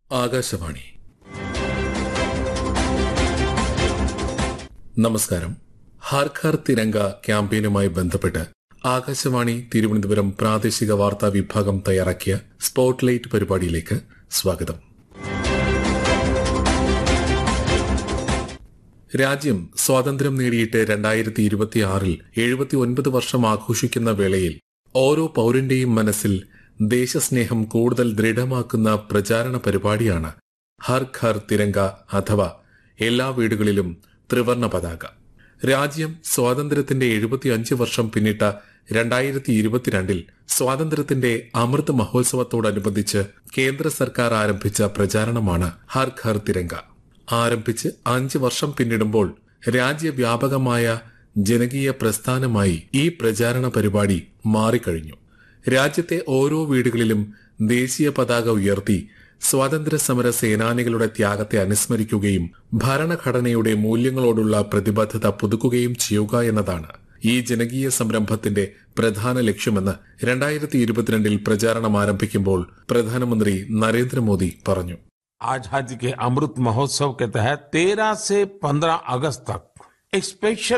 ആകാശവാണി നമസ്കാരം ഹർ ഘർ തിരങ്ക ക്യാമ്പയിനുമായി ബന്ധപ്പെട്ട് ആകാശവാണി തിരുവനന്തപുരം പ്രാദേശിക വാർത്താ വിഭാഗം തയ്യാറാക്കിയ സ്പോട്ട്ലൈറ്റ് പരിപാടിയിലേക്ക് സ്വാഗതം രാജ്യം സ്വാതന്ത്ര്യം നേടിയിട്ട് രണ്ടായിരത്തി ഇരുപത്തിയാറിൽ എഴുപത്തിയൊൻപത് വർഷം ആഘോഷിക്കുന്ന വേളയിൽ ഓരോ പൌരന്റെയും മനസ്സിൽ ദേശസ്നേഹം കൂടുതൽ ദൃഢമാക്കുന്ന പ്രചാരണ പരിപാടിയാണ് ഹർ ഘർ തിരങ്ക അഥവാ എല്ലാ വീടുകളിലും ത്രിവർണ പതാക രാജ്യം സ്വാതന്ത്ര്യത്തിന്റെ എഴുപത്തിയഞ്ച് വർഷം പിന്നിട്ട രണ്ടായിരത്തി ഇരുപത്തിരണ്ടിൽ സ്വാതന്ത്ര്യത്തിന്റെ അമൃത് മഹോത്സവത്തോടനുബന്ധിച്ച് കേന്ദ്ര സർക്കാർ ആരംഭിച്ച പ്രചാരണമാണ് ഹർ ഘർ തിരങ്ക ആരംഭിച്ച് അഞ്ച് വർഷം പിന്നിടുമ്പോൾ രാജ്യവ്യാപകമായ ജനകീയ പ്രസ്ഥാനമായി ഈ പ്രചാരണ പരിപാടി മാറിക്കഴിഞ്ഞു രാജ്യത്തെ ഓരോ വീടുകളിലും ദേശീയ പതാക ഉയർത്തി സ്വാതന്ത്ര്യ സമര സേനാനികളുടെ ത്യാഗത്തെ അനുസ്മരിക്കുകയും ഭരണഘടനയുടെ മൂല്യങ്ങളോടുള്ള പ്രതിബദ്ധത പുതുക്കുകയും ചെയ്യുക എന്നതാണ് ഈ ജനകീയ സംരംഭത്തിന്റെ പ്രധാന ലക്ഷ്യമെന്ന് രണ്ടായിരത്തി ഇരുപത്തിരണ്ടിൽ പ്രചാരണം ആരംഭിക്കുമ്പോൾ പ്രധാനമന്ത്രി നരേന്ദ്രമോദി പറഞ്ഞു आजादी के अमृत महोत्सव के तहत 13 से 15 अगस्त तक एक स्पेशल